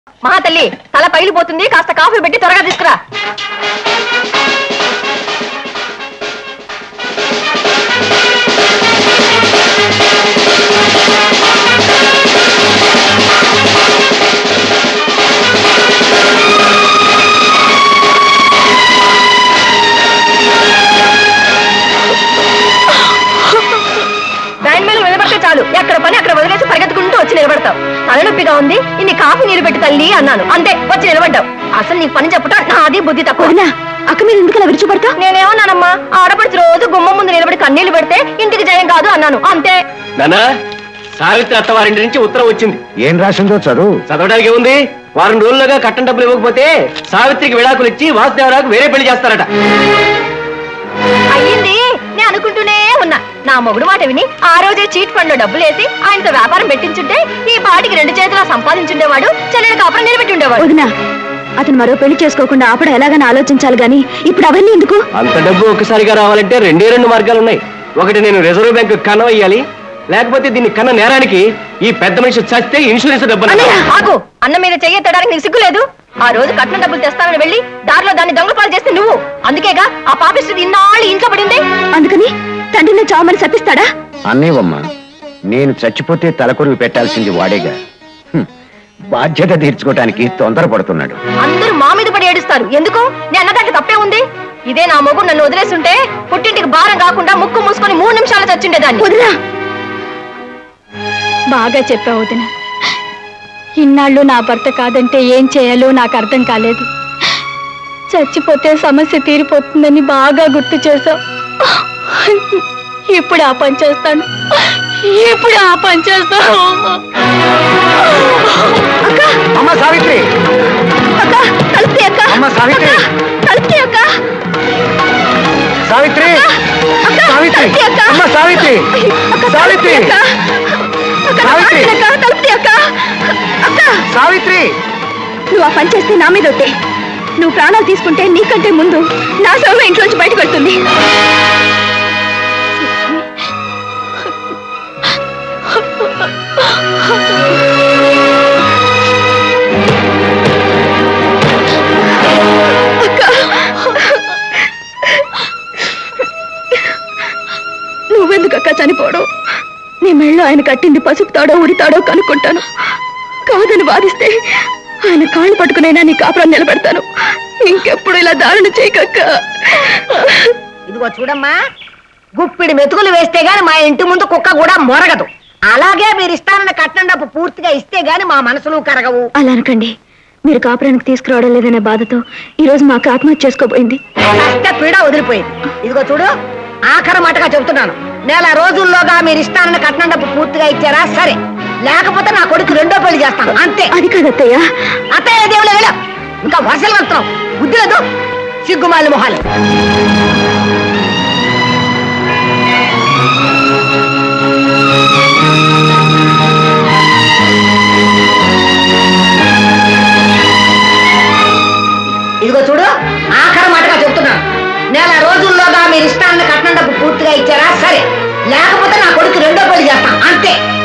మహా తల్లి తల పైలిపోతుంది కాస్త కాఫీ పెట్టి త్వరగా తీసుకురా దాని మీద నిలబడితే చాలు ఎక్కడ పని అక్కడ వదిలేసి పరిగెత్తుకుంటూ వచ్చి నిలబడతావు తలనొప్పిగా ఉంది ఇన్ని కాఫీ నీరు పెట్టి తల్లి అన్నాను అంతే వచ్చి నిలబడ్డావు అసలు నీకు పని చెప్పటం నాది బుద్ధి తక్కువ అక్క మీరు ఎందుకు విడిచిపడతా నేనేమన్నానమ్మా ఆడపడిచి రోజు గుమ్మ ముందు నిలబడి కన్నీళ్లు పెడితే ఇంటికి జయం కాదు అన్నాను అంతే నానా సావిత్రి అత్తవారింటి నుంచి ఉత్తరం వచ్చింది ఏం రాసిందో చదువు చదవడానికి ఏముంది వారం రోజులుగా కట్టం డబ్బులు ఇవ్వకపోతే సావిత్రికి విడాకులు ఇచ్చి వాసుదేవరాకు వేరే పెళ్లి చేస్తారట అయ్యింది నేను అనుకుంటూనే ఉన్నా నా మొగుడు మాట విని ఆ రోజే చీట్ ఫండ్ లో డబ్బులు వేసి ఆయనతో వ్యాపారం పెట్టించుంటే ఈ పాటికి రెండు చేతులా సంపాదించుండేవాడు చెల్లెని కాపురం నిలబెట్టి ఉండేవాడు వదినా అతను మరో పెళ్లి చేసుకోకుండా ఆపడం ఎలాగని ఆలోచించాలి గాని ఇప్పుడు అవన్నీ ఎందుకు అంత డబ్బు ఒక్కసారిగా రావాలంటే రెండే రెండు మార్గాలు ఉన్నాయి ఒకటి నేను రిజర్వ్ బ్యాంక్ కన్నం వేయాలి లేకపోతే దీన్ని కన్న నేరానికి ఈ పెద్ద మనిషి చస్తే ఇన్సూరెన్స్ డబ్బు అన్నయ్య, ఆగు అన్న మీద చెయ్యెత్తడానికి నీకు సిగ్గులేదు ఆ రోజు కట్నం డబ్బులు తెస్తానని వెళ్ళి దారిలో దాన్ని దొంగపాలు చేస్తే నువ్వు అందుకేగా ఆ పాపిస్తుంది ఇన్నాళ్ళు ఇంట్లో పడింది అందుకని తండ్రిని చావమని శపిస్తాడా అన్నేవమ్మా నేను చచ్చిపోతే తలకొరువు పెట్టాల్సింది వాడేగా హ్మ్. బాధ్యత తీర్చుకోవటానికి తొందరపడుతున్నాడు అందరూ మా మీద పడి ఏడుస్తారు ఎందుకు నేను అన్నదానికి తప్పే ఉంది ఇదే నా మొగుడు నన్ను వదిలేస్తుంటే పుట్టింటికి భారం కాకుండా ముక్కు మూసుకొని మూడు నిమిషాలు చచ్చుండేదాన్ని వదినా బాగా చెప్పావు వదిన ఇన్నాళ్ళు నా భర్త కాదంటే ఏం చేయాలో నాకు అర్థం కాలేదు చచ్చిపోతే సమస్య తీరిపోతుందని బాగా గుర్తు చేశావు ఇప్పుడు ఆ పని చేస్తాను ఇప్పుడు ఆ పని చేస్తాను అక్క అమ్మ సావిత్రి అక్క తలుపుతీ అక్క అమ్మ సావిత్రి తలుపుతీ అక్క సావిత్రి అక్క సావిత్రి తలుపుతీ అక్క అమ్మ సావిత్రి అక్క సావిత్రి తలుపుతీ అక్క అక్క సావిత్రి. అక్క తలుపుతీ అక్క అక్క సావిత్రి నువ్వు ఆ పని చేస్తే నా మీద ఒట్టే నువ్వు ప్రాణాలు తీసుకుంటే నీకంటే ముందు నా శవం ఇంట్లోంచి బయటకు వెళ్తుంది నువ్వెందుకక్క చనిపోవడం నీ మెళ్ళో ఆయన కట్టింది పసుపుతాడో ఉడితాడో కనుక్కుంటాను కాదని వాదిస్తే ఆయన కాళ్ళు పట్టుకునైనా నీ కాపురం నిలబెడతాను ఇంకెప్పుడు ఇలా దారుణ చేయకక్క ఇదిగో చూడమ్మా గుప్పిడి మెతుకులు వేస్తే గాని మా ఇంటి ముందు కుక్క కూడా మొరగదు అలాగే మీరు ఇస్తానన్న కట్నం డబ్బు పూర్తిగా ఇస్తే గాని మా మనసులు కరగవు అలా అనకండి మీరు కాపురానికి తీసుకురావడం లేదనే బాధతో ఈ రోజు మాకు ఆత్మహత్య చేసుకోబోయింది కష్ట పీడ వదిలిపోయింది ఇదిగో చూడు ఆఖరి మాటగా చెబుతున్నాను నెల రోజుల్లోగా మీరు ఇస్తానన్న కట్నం డబ్బు పూర్తిగా ఇచ్చారా సరే లేకపోతే నా కొడుకు రెండో పెళ్లి చేస్తాను అంతే అది కాదత్తయ్య అత్తయ్య దేవుడు వెళ్ళ ఇంకా వర్షాలు వస్తున్నాం బుద్ధి లేదు సిగ్గుమాలి మొహాలు ఇదిగో చూడు ఆఖరి మాటగా చెప్తున్నాను నెల రోజుల్లోగా మీరు ఇష్టాన్ని కట్నం డబ్బు పూర్తిగా ఇచ్చారా సరే లేకపోతే నా కొడుకు రెండో పెళ్లి చేస్తాం అంతే